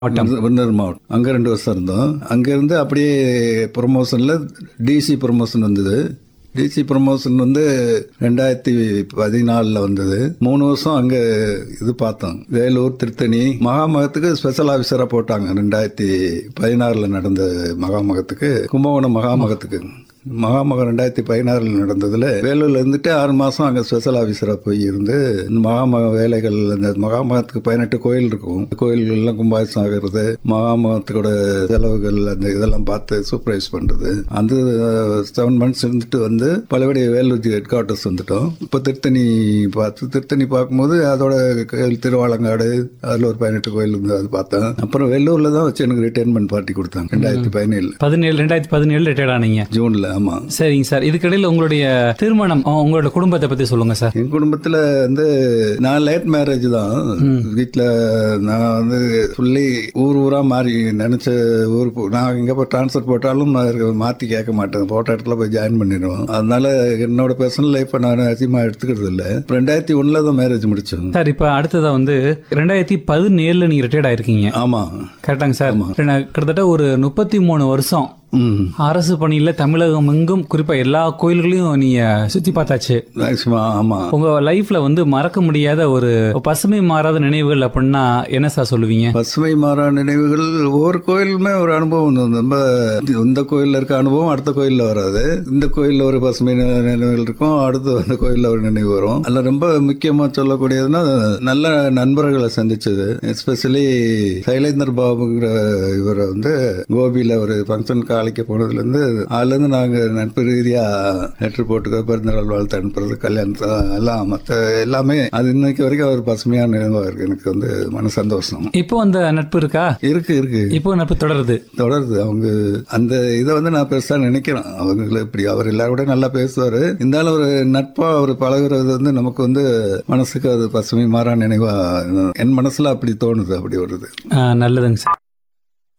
மாவட்டம் விருதுநகர் மாவட்டம் அங்கே ரெண்டு வருஷம் இருந்தோம் அங்கேருந்து அப்படியே ப்ரொமோஷனில் டிசி ப்ரொமோஷன் வந்தது டிசி ப்ரொமோஷன் வந்து ரெண்டாயிரத்தி பதினாலில் வந்தது மூணு வருஷம் அங்கே இது பார்த்தோம் வேலூர் திருத்தணி மகாமகத்துக்கு ஸ்பெஷல் ஆஃபீஸராக போட்டாங்க ரெண்டாயிரத்தி பதினாறில் நடந்த மகாமகத்துக்கு கும்பகோணம் மகாமகத்துக்கு மகாமகம் ரெண்டாயிரத்தி பதினாறில் நடந்ததுல வேலூர்ல இருந்துட்டு ஆறு மாசம் அங்க ஸ்பெஷல் ஆபீசரா போய் இருந்து இந்த மகாமக வேலைகள் அந்த மகாமகத்துக்கு பதினெட்டு கோயில் இருக்கும் கோயில்கள் எல்லாம் கும்பாபிஷேகம் ஆகிறது மகாமகத்துக்கோட செலவுகள் அந்த இதெல்லாம் பார்த்து சூப்பர்வைஸ் பண்றது அந்த செவன் மந்த்ஸ் இருந்துட்டு வந்து பலபடி வேலூர் ஹெட் குவார்ட்டர்ஸ் வந்துட்டோம் இப்போ திருத்தணி பார்த்து திருத்தணி பார்க்கும்போது அதோட கோயில் திருவாலங்காடு அதில் ஒரு பதினெட்டு கோயில் இருந்து அது பார்த்தேன் அப்புறம் வெள்ளூர்ல தான் வச்சு எனக்கு ரிட்டைர்மெண்ட் பார்ட்டி கொடுத்தாங்க ரெண்டாயிரத்தி பதினேழு பதினேழு ரெண்டாயிரத்தி பதினேழு ரிட்டையர்ட் ஆனீங்க ஜூன்ல ஆமா சரிங்க சார் இதுக்கிடையில் உங்களுடைய திருமணம் அஹ், உங்களோட குடும்பத்தை பத்தி சொல்லுங்க சார் என் குடும்பத்துல வந்து நான் லேட் மேரேஜ் தான் வீட்ல நான் வந்து சொல்லி ஊர் ஊரா மாறி நினைச்ச ஊர் போ- நான் எங்க போய் டிரான்ஸ்ஃபர் போட்டாலும் நான் இருக்க- மாத்தி கேட்க மாட்டேன் போட்ட இடத்துல போய் ஜாயின் பண்ணிடுவோம் அதனால என்னோட பர்சனல் லைஃப்பை நான் அதிகமா எடுத்துக்கிறது இல்ல ரெண்டாயிரத்தி ஒண்ணுல தான் மேரேஜ் முடிச்சோம் சார் இப்ப அடுத்ததா வந்து ரெண்டாயிரத்தி பதினேழுல நீங்க ரிட்டையர்ட் ஆயிருக்கீங்க ஆமா கரெக்டாங்க சார் ரெண்டா- கிட்டத்தட்ட ஒரு முப்பத்தி மூணு வருஷம் ம் அரசு பணியில தமிழகம் எங்கும் குறிப்பா எல்லா கோயில்களையும் நீங்க சுத்தி பார்த்தாச்சு மேக்சிமம் ஆமா உங்க லைஃப்ல வந்து மறக்க முடியாத ஒரு பசுமை மாறாத நினைவுகள் அப்படின்னா என்ன சார் சொல்லுவீங்க பசுமை மாறா நினைவுகள் ஒவ்வொரு கோயிலுமே ஒரு அனுபவம் வந்து நம்ம இந்த கோயில்ல இருக்க அனுபவம் அடுத்த கோயில்ல வராது இந்த கோயில்ல ஒரு பசுமை நி- நினைவுகள் இருக்கும் அடுத்து அந்த கோயில்ல ஒரு நினைவு வரும் அதுல ரொம்ப முக்கியமா சொல்லக்கூடியதுன்னா நல்ல நண்பர்களை சந்திச்சது எஸ்பெஷலி சைலேந்தர் பாபுங்கிற இவரை வந்து கோபியில ஒரு ஃபங்க்ஷன் காலைக்கு போனதுல இருந்து அதுல இருந்து நாங்க நட்பு ரீதியா லெட்டர் போட்டுக்க பிறந்தநாள் வாழ்த்து அனுப்புறது கல்யாணத்தை எல்லாம் மத்த எல்லாமே அது இன்னைக்கு வரைக்கும் ஒரு பசுமையான நினைவா இருக்கு எனக்கு வந்து மன சந்தோஷம் இப்போ அந்த நட்பு இருக்கா இருக்கு இருக்கு இப்போ நட்பு தொடருது தொடருது அவங்க அந்த இதை வந்து நான் பெருசா நினைக்கிறேன் அவங்கள இப்படி அவர் எல்லாரோட நல்லா பேசுவாரு இருந்தாலும் ஒரு நட்பா அவர் பழகுறது வந்து நமக்கு வந்து மனசுக்கு அது பசுமை மாறா நினைவா என் மனசுல அப்படி தோணுது அப்படி வருது ஆஹ் நல்லதுங்க சார்